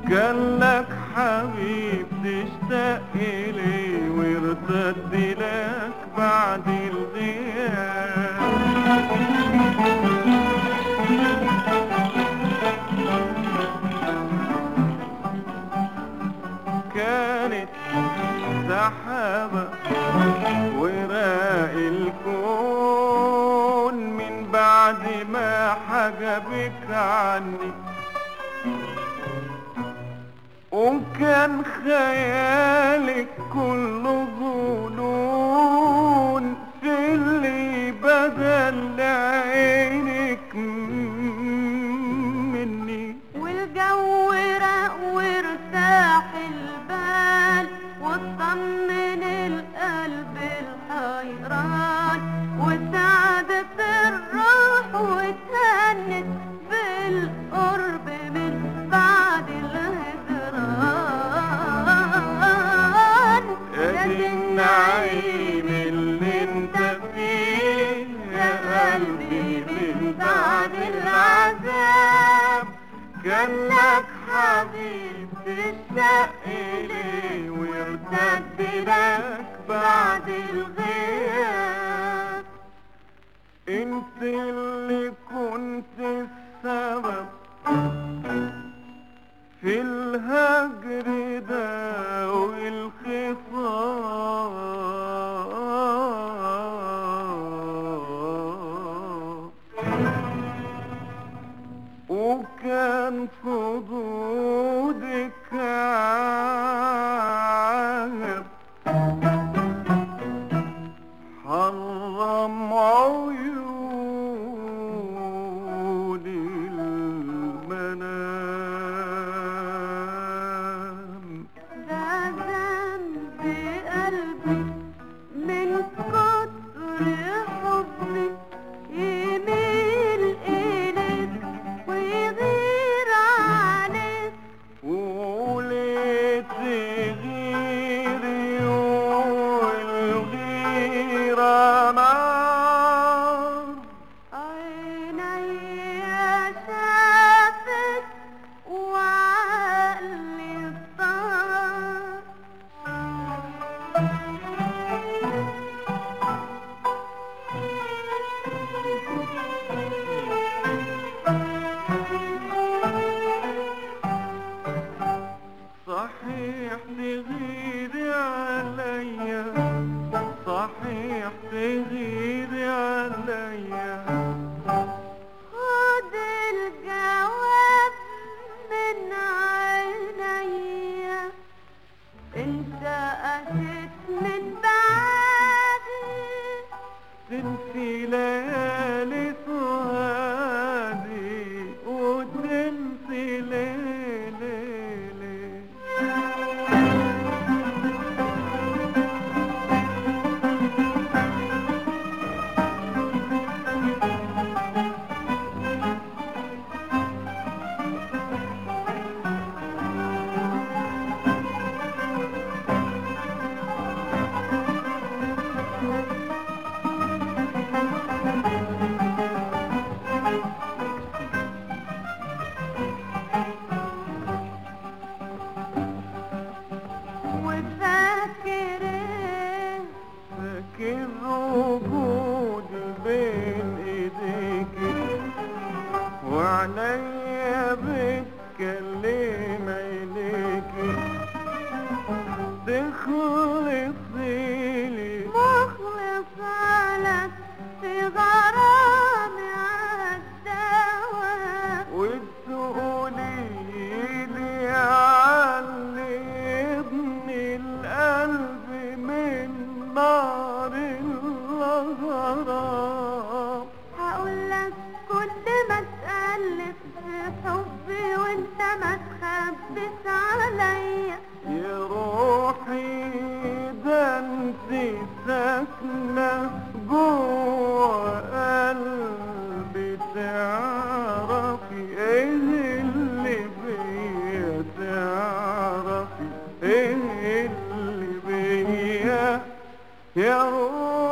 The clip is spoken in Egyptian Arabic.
كان لك حبيب تشتاق إليه وارتد لك بعد الغياب كانت سحابة وراء الكون من بعد ما حجبك عني وكان خيالك كله ظنون في اللي بدل عينك مني والجو رق وارتاح البال واطمن القلب الحيران وسعدت الروح وتهنت بالقرب من بعد الهجران يا دي النعيم اللي انت فيه يا قلبي من بعد العذاب كان لك حبيب تشتاق إليه ويرتد لك بعد الغياب انت اللي كنت السبب في الهجر ده والخصام وكان خدودك عاهر حرم عيوني المنام ده ذنب قلبي من كتر حبي يميل إليك ويغير عليك وليه تغيري والغيرة نار عيني شافت وعقلي صار صحيح تغيري عليا صحيح تغيري عليا خد الجواب من عينيا انت قسيت من بعدي تنسي ليالي سهادي وتنسي ليلي وفاكر ايه فاكر وجودي بين ايديكي وعينيا بتكلم عينيكي تخلصي لي مخلص لك في غرامي عالدواء وتقولي لي علمني القلب من نار الغرام هقول لك كل ما تألف في حبي وانت ما تخبس عليا يا روحي ده انت ساكنة جوه قلبي تعرفي ايه اللي بيا تعرفي ايه اللي بيا يا روحي